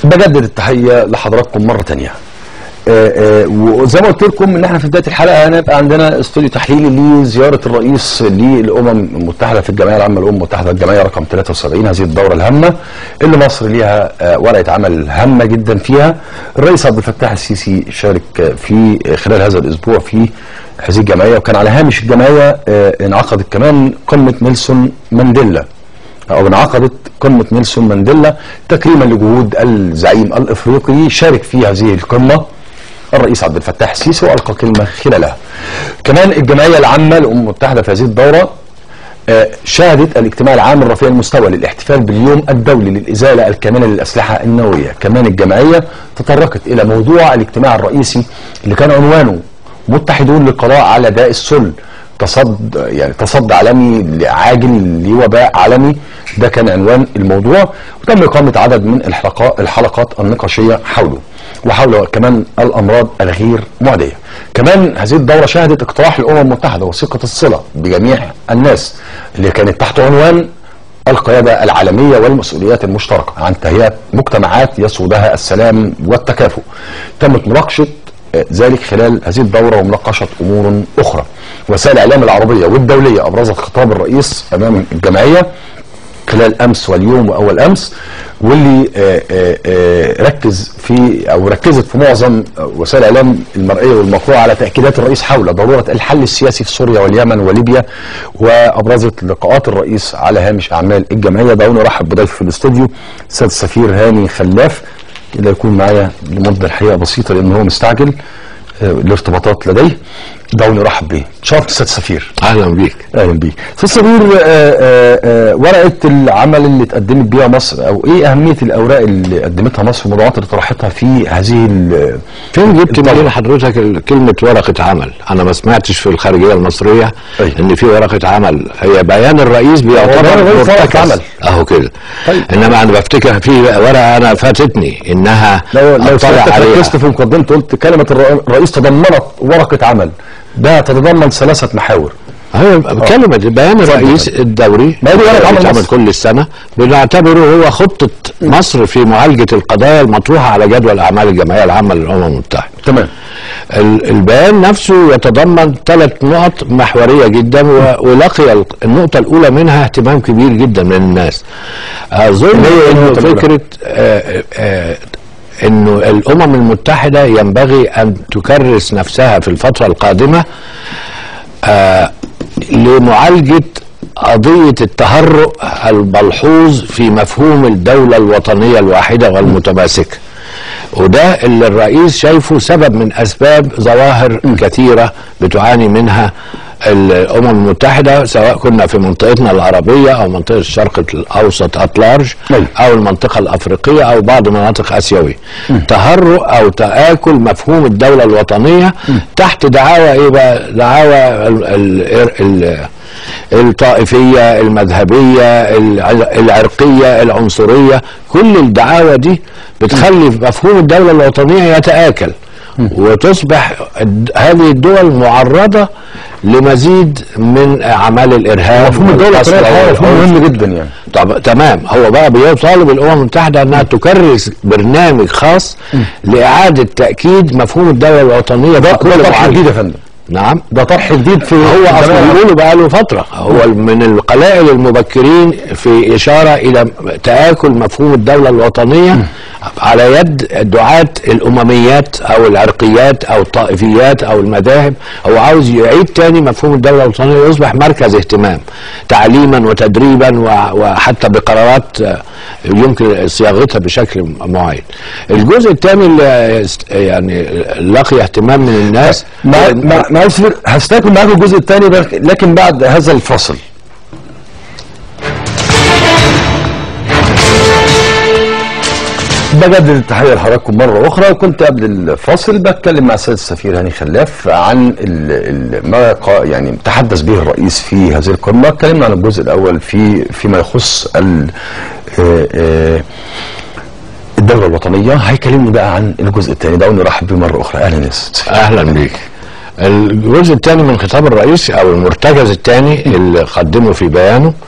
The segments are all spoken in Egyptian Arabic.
بجدد التحيه لحضراتكم مره تانية آه، آه، وزي ما قلت لكم ان احنا في بدايه الحلقه هنبقى عندنا استوديو تحليلي لزياره الرئيس للامم المتحده في الجمعيه العامه للامم المتحده الجمعيه رقم 73 هذه الدوره الهامه اللي مصر ليها آه، ورقه عمل هامه جدا فيها الرئيس عبد الفتاح السيسي شارك آه، في خلال هذا الاسبوع في هذه الجمعيه وكان على هامش الجمعيه آه، انعقدت كمان قمه نيلسون مانديلا او انعقدت قمه نيلسون مانديلا تكريما لجهود الزعيم الافريقي شارك في هذه القمه الرئيس عبد الفتاح السيسي والقى كلمه خلالها. كمان الجمعيه العامه للامم المتحده في هذه الدوره آه، شهدت الاجتماع العام الرفيع المستوى للاحتفال باليوم الدولي للازاله الكامله للاسلحه النوويه، كمان الجمعيه تطرقت الى موضوع الاجتماع الرئيسي اللي كان عنوانه متحدون للقضاء على داء السل تصد يعني تصدي عالمي عاجل لوباء عالمي ده كان عنوان الموضوع وتم اقامه عدد من الحلقات الحلقات النقاشيه حوله وحول كمان الامراض الغير معديه. كمان هذه الدوره شهدت اقتراح الامم المتحده وثيقه الصله بجميع الناس اللي كانت تحت عنوان القيادة العالمية والمسؤوليات المشتركة عن تهيئة مجتمعات يسودها السلام والتكافؤ تمت مناقشة آه، ذلك خلال هذه الدورة ومناقشة أمور أخرى وسائل الإعلام العربية والدولية أبرزت خطاب الرئيس أمام الجمعية خلال امس واليوم واول امس واللي آه، آه، آه، ركز في او ركزت في معظم وسائل الاعلام المرئيه والمقروءه على تاكيدات الرئيس حول ضروره الحل السياسي في سوريا واليمن وليبيا وابرزت لقاءات الرئيس على هامش اعمال الجمعيه دعوني ارحب بضيف في الاستوديو السيد السفير هاني خلاف اللي يكون معايا لمده الحقيقه بسيطه لان هو مستعجل آه، الارتباطات لديه دعوني ارحب بيه شرفت السيد السفير اهلا بيك اهلا بيك استاذ سمير آه، آه، آه، ورقه العمل اللي اتقدمت بيها مصر او ايه اهميه الاوراق اللي قدمتها مصر والموضوعات اللي طرحتها في هذه ال- فين جبت الدولة. منين حضرتك ال- كلمه ورقه عمل انا ما سمعتش في الخارجيه المصريه أيوة. ان في ورقه عمل هي بيان الرئيس بيعتبر بيان الرئيس ورقة مرتكز. عمل. اهو كده طيب. انما انا بفتكر في ورقه انا فاتتني انها لو لو اطلع سيادتك عليها ركزت في مقدمته قلت كلمه الر- الرئيس تضمنت ورقه عمل ده تتضمن ثلاثه محاور هي كلمة بيان الرئيس الدوري ما هي دي ورقة عمل بتعمل مصر. كل السنة بنعتبره هو خطة مصر في معالجة القضايا المطروحة على جدول أعمال الجمعية العامة للأمم المتحدة تمام ال- البيان نفسه يتضمن ثلاث نقط محورية جدا و- ولقي ال- النقطة الأولى منها اهتمام كبير جدا من الناس أظن هي أنه النقطة الأولى؟ فكرة آه، آه، أنه الأمم المتحدة ينبغي أن تكرس نفسها في الفترة القادمة آه، لمعالجة قضية التهرؤ الملحوظ في مفهوم الدولة الوطنية الواحدة والمتماسكة وده اللي الرئيس شايفه سبب من أسباب ظواهر كثيرة بتعاني منها الأمم المتحدة سواء كنا في منطقتنا العربية أو منطقة الشرق الأوسط أطلارج أيوة. أو المنطقة الأفريقية أو بعض مناطق آسيوية تهرؤ أو تآكل مفهوم الدولة الوطنية تحت دعاوى إيه بقى دعاوى ال ال ال الطائفية المذهبية الع- العرقية العنصرية كل الدعاوى دي بتخلي مفهوم الدولة الوطنية يتآكل وتصبح الد- هذه الدول معرضة لمزيد من أعمال الإرهاب مفهوم الدوله والقسوة الوطنيه الحقيقة مفهوم والعنف. مهم جدا يعني طب تمام هو بقى بيطالب الامم المتحده انها تكرس برنامج خاص لاعاده تاكيد مفهوم الدوله الوطنيه ده في كل ده طرح معالجة. جديد يا فندم نعم ده طرح جديد في هو الجماعة. اصلا بيقولوا بقى له فتره هو من القلائل المبكرين في اشاره الى تاكل مفهوم الدوله الوطنيه على يد دعاة الامميات او العرقيات او الطائفيات او المذاهب هو عاوز يعيد تاني مفهوم الدوله الوطنيه ويصبح مركز اهتمام تعليما وتدريبا و- وحتى بقرارات آه، يمكن صياغتها بشكل معين. الجزء الثاني اللي است- يعني لقي اهتمام من الناس مع مع مع السفير هستكمل معاكم الجزء الثاني لكن بعد هذا الفصل بجدد التحية لحضراتكم مرة أخرى وكنت قبل الفاصل بتكلم مع السيد السفير هاني خلاف عن ال ال ما قا- يعني تحدث به الرئيس في هذه القمة اتكلمنا عن الجزء الأول في فيما يخص ال آه، آه، الدولة الوطنية هيكلمني بقى عن الجزء الثاني دعوني ارحب بيه مرة أخرى أهلا يا سيد اهلا بيك الجزء الثاني من خطاب الرئيس او المرتكز الثاني اللي قدمه في بيانه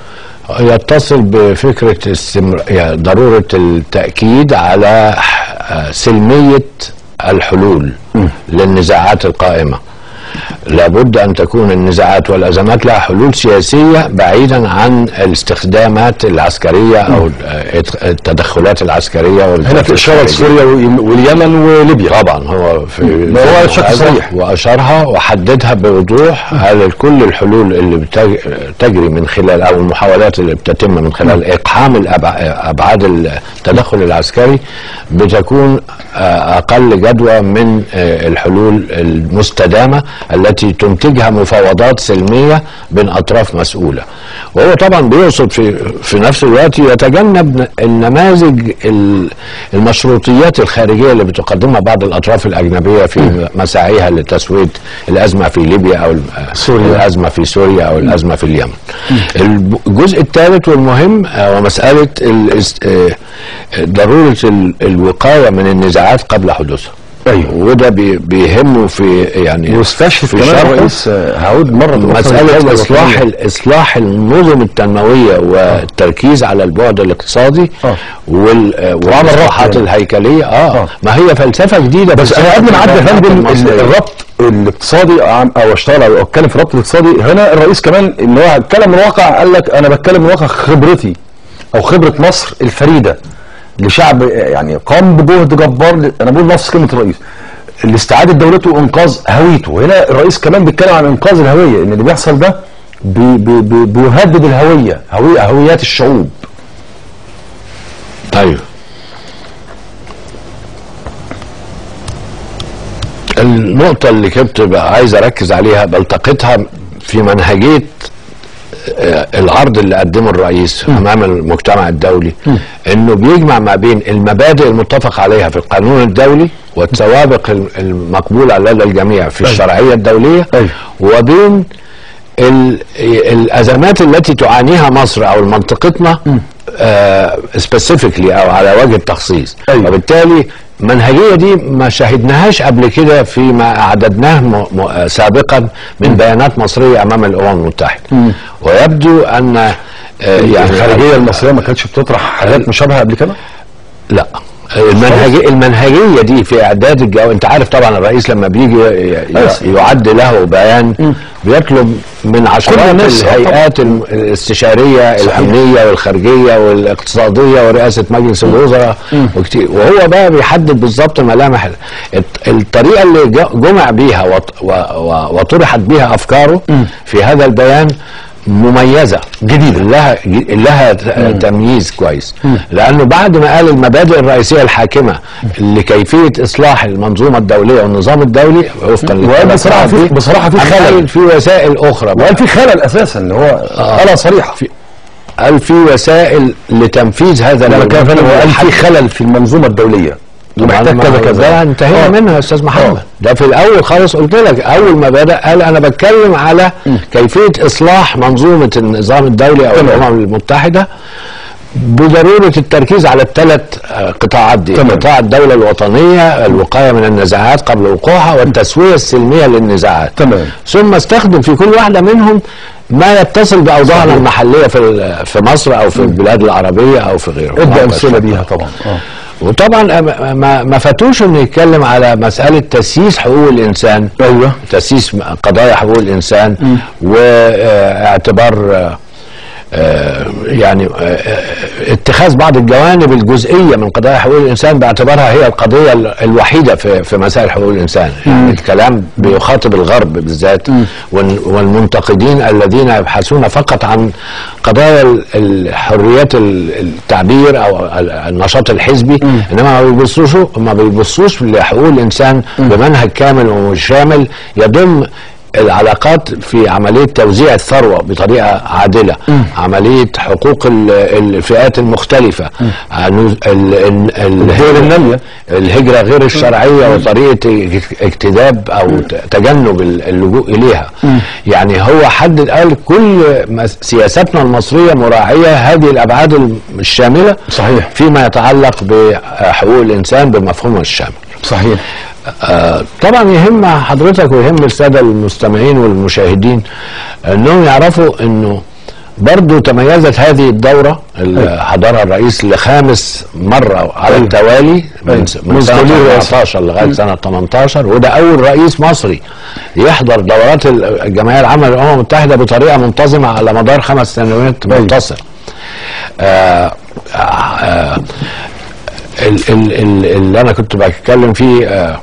يتصل بفكرة استمر... يعني ضرورة التأكيد على آه، سلمية الحلول للنزاعات القائمة لابد أن تكون النزاعات والأزمات لها حلول سياسية بعيدا عن الاستخدامات العسكرية أو آه، التدخلات العسكرية هنا في اشاره والخارجية. سوريا واليمن وليبيا طبعا هو في ما هو بشكل هذا صريح. واشارها وحددها بوضوح هل كل الحلول اللي بتج- تجري من خلال او المحاولات اللي بتتم من خلال اقحام الأبع- ابعاد التدخل العسكري بتكون آه، اقل جدوى من آه، الحلول المستدامه التي تنتجها مفاوضات سلميه بين اطراف مسؤوله وهو طبعا بيقصد في في نفس الوقت يتجنب النماذج ال- المشروطيات الخارجيه اللي بتقدمها بعض الاطراف الاجنبيه في مساعيها لتسويه الازمه في ليبيا او ال- سوريا. الازمه في سوريا او الازمه في اليمن. الجزء الثالث والمهم آه، ومساله الاست- آه، آه، ضروره ال- الوقايه من النزاعات قبل حدوثها. ايوه وده بي- بيهمه في يعني واستشهد في كمان شرحه الرئيس آه، هعود مره أخرى مسألة للدولة إصلاح الوطنية. ال- إصلاح النظم التنموية والتركيز على البعد الاقتصادي آه. وال- آه، ربط والإصلاحات يعني. الهيكلية آه. آه. ما هي فلسفة جديدة بس في انا قبل ما اعدي يا السياسة فندم المصرية. ال- الربط الاقتصادي عم- او اشتغل او اتكلم في الربط الاقتصادي هنا الرئيس كمان ان هو اتكلم من واقع قال لك انا بتكلم من واقع خبرتي او خبره مصر الفريده لشعب يعني قام بجهد جبار ل- انا بقول نفس كلمه الرئيس لاستعاده دولته وانقاذ هويته هنا الرئيس كمان بيتكلم عن انقاذ الهويه ان اللي بيحصل ده بي بي بي بيهدد الهويه هوية هويات الشعوب ايوه النقطة اللي كنت بقى عايز اركز عليها بلتقطها في منهجية آه، العرض اللي قدمه الرئيس امام المجتمع الدولي انه بيجمع ما بين المبادئ المتفق عليها في القانون الدولي والسوابق الم- المقبولة لدى الجميع في الشرعية الدولية أيوة. وبين ال- الازمات التي تعانيها مصر او منطقتنا سبيسيفيكلي او على وجه التخصيص أيوة. وبالتالي المنهجيه دي ما شاهدناهاش قبل كده فيما اعددناه م- م- سابقا من بيانات مصريه امام الامم المتحده ويبدو ان آه، يعني الخارجيه المصريه ما كانتش بتطرح حاجات مشابهه قبل كده لا المنهجية, المنهجية دي في إعداد الجو أنت عارف طبعا الرئيس لما بيجي ي- ي- بس. يعد له بيان بيطلب من عشرات الناس، آه، الهيئات الم- الاستشارية صحيح. الأمنية والخارجية والاقتصادية ورئاسة مجلس الوزراء وكتير وهو بقى بيحدد بالظبط ملامح ال- الط- الطريقة اللي ج- جمع بيها وط- و- و- وطرحت بيها أفكاره في هذا البيان مميزة جديدة لها ج- لها ت- تمييز كويس لأنه بعد ما قال المبادئ الرئيسية الحاكمة لكيفية إصلاح المنظومة الدولية والنظام الدولي وفقا وقال للثلاث بصراحة نقط في- دي، بصراحة في قال خلل. في وسائل أخرى بقى. وقال في خلل اساسا ان هو قالها صريحه قال في وسائل لتنفيذ هذا لما كان فعلا هو قال في الحد. خلل في المنظومه الدوليه ومحتاج طبعاً كذا ما- كذا ده انتهينا آه. منها يا استاذ محمد آه. ده في الاول خالص قلت لك اول ما بدا قال انا بتكلم على كيفيه اصلاح منظومه النظام الدولي او تمام. الامم المتحده بضروره التركيز على الثلاث قطاعات دي تمام. قطاع الدوله الوطنيه الوقايه من النزاعات قبل وقوعها والتسويه السلميه للنزاعات تمام. ثم استخدم في كل واحده منهم ما يتصل باوضاعنا صحيح. المحليه في ال- في مصر او في البلاد العربيه او في غيرها ادى امثله بيها طبعا اه وطبعا ما- ما ما فاتوش انه يتكلم على مساله تسييس حقوق الانسان ايوه تسييس قضايا حقوق الانسان واعتبار آه، آه، يعني آه، آه، اتخاذ بعض الجوانب الجزئيه من قضايا حقوق الانسان باعتبارها هي القضيه ال- الوحيده في في مسائل حقوق الانسان يعني الكلام بيخاطب الغرب بالذات وال- والمنتقدين الذين يبحثون فقط عن قضايا ال- الحريات ال- التعبير او ال- النشاط الحزبي انما ما بيبصوش ما بيبصوش لحقوق الانسان بمنهج كامل وشامل يضم العلاقات في عملية توزيع الثروة بطريقة عادلة عملية حقوق ال- الفئات المختلفة عنو- ال- ال- الدول النامية. الهجرة غير الشرعية وطريقة اجتذاب أو ت- تجنب ال- اللجوء إليها يعني هو حدد قال كل مس- سياستنا المصرية مراعية هذه الأبعاد الم- الشاملة صحيح. فيما يتعلق بحقوق الإنسان بمفهومها الشامل صحيح آه، طبعا يهم حضرتك ويهم الساده المستمعين والمشاهدين انهم يعرفوا انه برضو تميزت هذه الدورة اللي حضرها الرئيس لخامس مرة على أيوة. التوالي من, أيوة. من منذ سنة توليه الرئاسة. 14 لغاية سنة 18 وده أول رئيس مصري يحضر دورات الجمعية العامة للأمم المتحدة بطريقة منتظمة على مدار خمس سنوات أيوة. متصل آه آه ال- ال- ال- اللي أنا كنت بتكلم فيه آه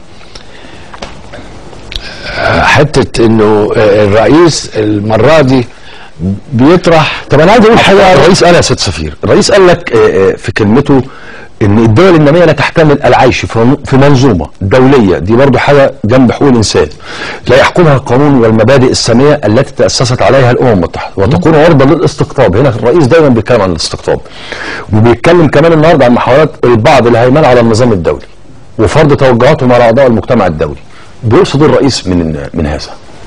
آه، حتة إنه آه، الرئيس المرة دي بيطرح طب انا عايز اقول حاجه الرئيس قال يا سيد سفير الرئيس قال لك آه، آه، في كلمته ان الدول الناميه لا تحتمل العيش في في منظومه دوليه دي برضو حاجه جنب حقوق الانسان لا يحكمها القانون والمبادئ الساميه التي تاسست عليها الامم المتحده وتكون عرضه للاستقطاب هنا الرئيس دايما بيتكلم عن الاستقطاب وبيتكلم كمان النهارده عن محاولات البعض الهيمنه على النظام الدولي وفرض توجهاتهم على اعضاء المجتمع الدولي بيقصد الرئيس من من هذا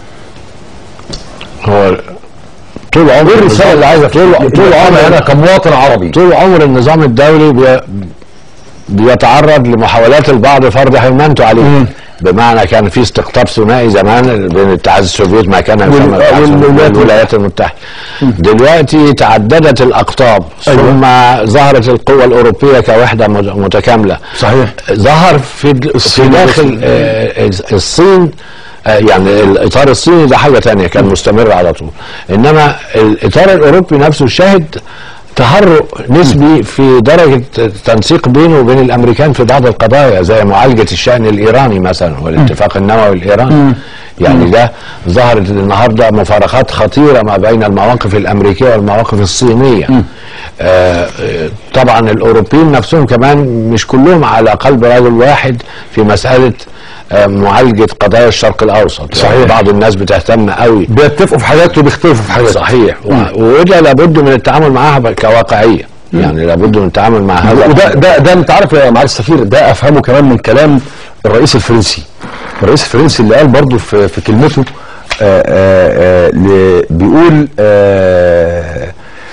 هو طول عمر ايه الرساله اللي عايزه طول طول عمري انا كمواطن عربي طول عمر النظام الدولي بي بيتعرض لمحاولات البعض فرض هيمنته عليه مم. بمعنى كان في استقطاب ثنائي زمان بين الاتحاد السوفيتي ما كان يسمى وال- الاتحاد السوفيتي والولايات والولايات المتحدة دلوقتي تعددت الأقطاب أيوة. ثم ظهرت القوة الأوروبية كوحدة مت- متكاملة صحيح ظهر في د- في الصين داخل والصين. آه، الصين آه، يعني الاطار الصيني ده حاجه تانية كان مستمر على طول انما الاطار الاوروبي نفسه شهد تهرؤ نسبي في درجه التنسيق بينه وبين الامريكان في بعض القضايا زي معالجه الشان الايراني مثلا والاتفاق النووي الايراني يعني ده ظهرت النهارده مفارقات خطيره ما بين المواقف الامريكيه والمواقف الصينيه آه آه، طبعا الاوروبيين نفسهم كمان مش كلهم على قلب رجل واحد في مساله آه، معالجه قضايا الشرق الاوسط صحيح. يعني بعض الناس بتهتم قوي بيتفقوا في حاجات وبيختلفوا في حاجات صحيح و- وده لابد من التعامل معها ب- كواقعيه يعني لابد من التعامل مع هذا وده ده ده انت عارف يا معالي السفير ده افهمه كمان من كلام الرئيس الفرنسي الرئيس الفرنسي اللي قال برضه في في كلمته آآ آآ ل- بيقول آه،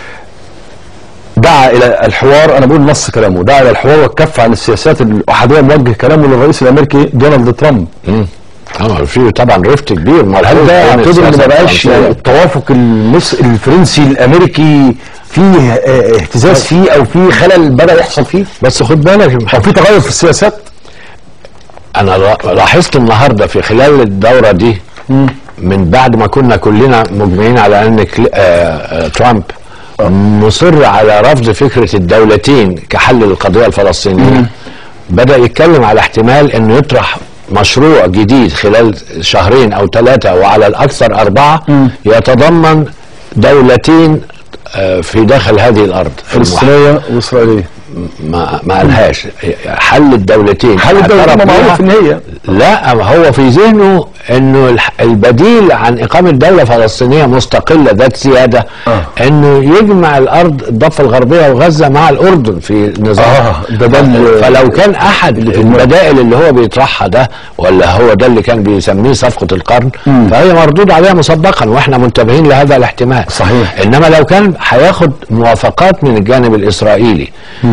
دعا الى الحوار انا بقول نص كلامه دعا الى الحوار والكف عن السياسات الاحاديه موجه كلامه للرئيس الامريكي دونالد ترامب مم. طبعا في طبعا رفت كبير هل ملحوظ ده بين يعتبر ان السياسة ما بقاش الفرنسية. يعني التوافق المص... الفرنسي الامريكي فيه آه، اهتزاز فيه او فيه خلل بدا يحصل فيه بس خد بالك يا او محمد في تغير في السياسات انا لا- لاحظت النهارده في خلال الدوره دي من بعد ما كنا كلنا مجمعين على ان كل- آه، آه، ترامب مصر على رفض فكره الدولتين كحل للقضيه الفلسطينيه بدا يتكلم على احتمال انه يطرح مشروع جديد خلال شهرين او ثلاثه وعلى الاكثر اربعه يتضمن دولتين آه، في داخل هذه الارض فلسطينيه واسرائيليه ما ما قالهاش حل الدولتين حل الدولة اعترف ما معروف بيها. ان هي لا ما هو في ذهنه انه الح- البديل عن اقامه دوله فلسطينيه مستقله ذات سياده آه. انه يجمع الارض الضفه الغربيه وغزه مع الاردن في نظام آه، ده- ده ال- فلو كان احد البدائل اللي هو بيطرحها ده ولا هو ده اللي كان بيسميه صفقه القرن فهي مردود عليها مسبقا واحنا منتبهين لهذا الاحتمال صحيح. انما لو كان هياخد موافقات من الجانب الاسرائيلي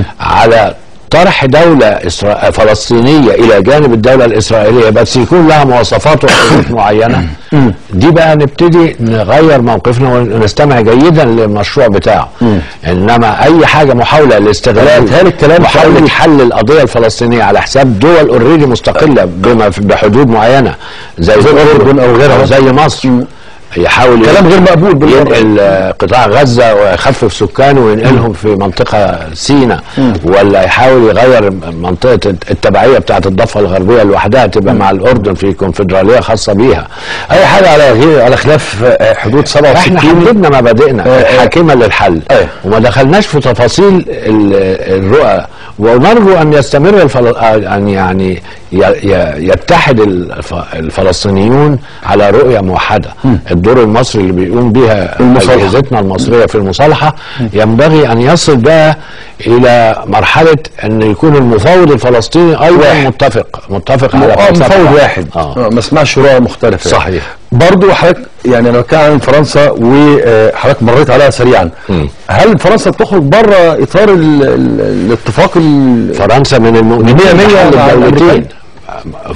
على طرح دولة إسرا... فلسطينية إلى جانب الدولة الإسرائيلية بس يكون لها مواصفات وحدود معينة دي بقى نبتدي نغير موقفنا ونستمع جيدا للمشروع بتاعه إنما أي حاجة محاولة لا، لاستغلال بيتهيألي الكلام محاولة كله- حل القضية الفلسطينية على حساب دول اوريدي مستقلة بما في- بحدود معينة زي, زي الأردن أو غيرها. زي مصر يحاول كلام غير مقبول بالمرة. ينقل آه، قطاع غزة ويخفف سكانه وينقلهم في منطقة سينا ولا يحاول يغير منطقة التبعية بتاعت الضفة الغربية لوحدها تبقى مع الأردن في كونفدرالية خاصة بيها اي حاجه على غير على خلاف آه، حدود احنا 67 حددنا مبادئنا آه، آه. حاكمة للحل آه. وما دخلناش في تفاصيل ال- الرؤى ونرجو ان يستمر الفل... ان يعني ي... ي... يتحد الف... الفلسطينيون على رؤيه موحده الدور المصري اللي بيقوم بها المصالحة. اجهزتنا المصريه في المصالحه ينبغي ان يصل بقى الى مرحله ان يكون المفاوض الفلسطيني ايضا واحد. متفق متفق على اه فلسفة مفوض واحد اه آه. ما اسمعش رؤى مختلفه يعني. صحيح. برضو حضرتك يعني انا بتكلم عن فرنسا وحضرتك مريت عليها سريعا هل فرنسا بتخرج بره اطار ال- ال- الاتفاق ال- فرنسا من المؤمنين مية مية بحل مع الدولتين الأمريكان.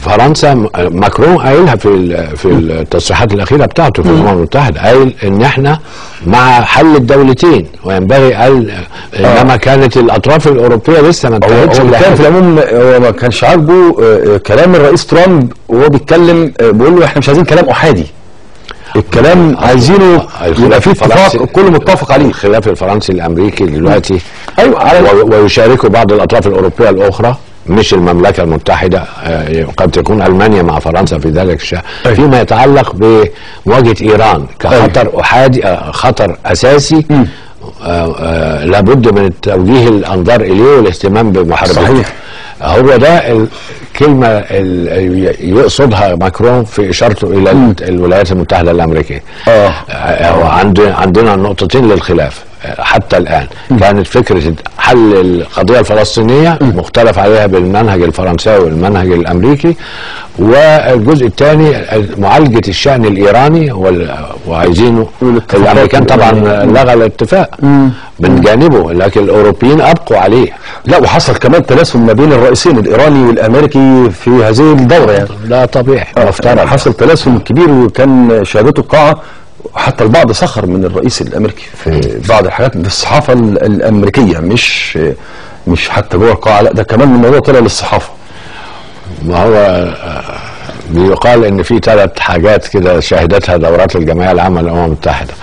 فرنسا م- ماكرون قايلها في ال- في التصريحات الاخيره بتاعته في الامم المتحده قايل ان احنا مع حل الدولتين وينبغي قال انما كانت الاطراف الاوروبيه لسه ما هو انتهتش هو لحاجة. كان في العموم هو ما كانش عاجبه آه، آه، كلام الرئيس ترامب وهو بيتكلم آه، بيقول له احنا مش عايزين كلام احادي الكلام عايزينه يبقى فيه اتفاق الكل متفق عليه الخلاف الفرنسي الامريكي دلوقتي ايوه على و- ويشاركوا بعض الاطراف الاوروبيه الاخرى مش المملكه المتحده آه، قد تكون المانيا مع فرنسا في ذلك الشان أيوة. فيما يتعلق بمواجهه ايران كخطر احادي آه، خطر اساسي آه، آه، لابد من توجيه الانظار اليه والاهتمام بمحاربته صحيح. هو ده الكلمه ال- يقصدها ماكرون في اشارته الى ال- الولايات المتحده الامريكيه آه. آه، هو عندنا عندنا نقطتين للخلاف آه، حتى الان كانت فكره حل القضيه الفلسطينيه مختلف عليها بالمنهج الفرنساوي والمنهج الامريكي والجزء الثاني معالجه الشان الايراني وال- وعايزينه والاتفاقات الامريكان طبعا الإيرانية. لغى الاتفاق من جانبه لكن الاوروبيين ابقوا عليه لا وحصل كمان تلاسم ما بين الرئيسين الايراني والامريكي في هذه الدوره يعني ده طبيعي مفترض حصل تلاسم كبير وكان شهادته القاعه حتى البعض سخر من الرئيس الامريكي في بعض الحاجات في الصحافه ال- الامريكيه مش مش حتى جوه القاعه لا ده كمان الموضوع طلع للصحافه ما هو آه، بيقال ان في ثلاث حاجات كده شهدتها دورات الجمعيه العامه للامم المتحده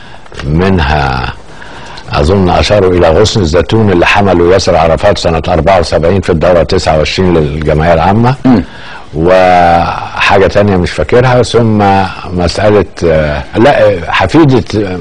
منها اظن اشاروا الى غصن الزيتون اللي حمله ياسر عرفات سنه 74 في الدوره 29 للجمعيه العامه وحاجه تانية مش فاكرها ثم مساله آه، لا حفيده آه،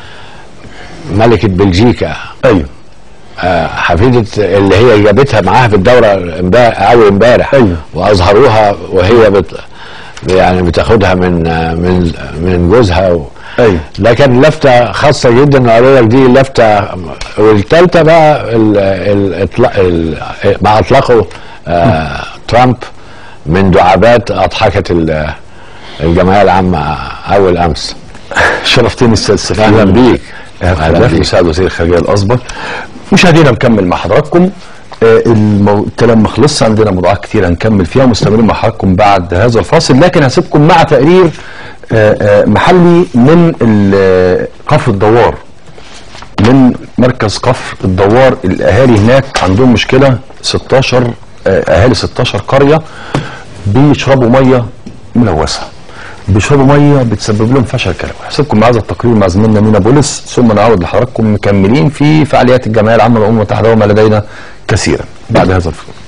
ملكه بلجيكا ايوه آه، حفيدة اللي هي جابتها معاها في الدورة امبارح أول امبارح أيوة. وأظهروها وهي بت يعني بتاخدها من آه، من من جوزها و... أيوة. لكن لفتة خاصة جدا وقالوا لك دي لفتة والثالثة بقى ال... ال... إطلاق- ال... ما أطلقوا آه ترامب من دعابات أضحكت ال- الجمعية العامة أول أمس شرفتني استاذ سفير أهلا بيك. اهلا أهلا بيك بيك. مساعد وزير الخارجيه الاسبق مشاهدينا نكمل مع حضراتكم آه، المو... الكلام ما خلصش عندنا موضوعات كتير هنكمل فيها ومستمرين مع حضراتكم بعد هذا الفاصل لكن هسيبكم مع تقرير آه، آه، محلي من ال- آه، كفر الدوار من مركز كفر الدوار الاهالي هناك عندهم مشكله 16 آه، اهالي 16 قريه بيشربوا ميه ملوثه بيشربوا ميه بتسبب لهم فشل كلوي هسيبكم مع هذا التقرير مع زميلنا مينا بولس ثم نعود لحضراتكم مكملين في فعاليات الجمعيه العامه للامم المتحده وما لدينا كثيرا بعد هذا الفصل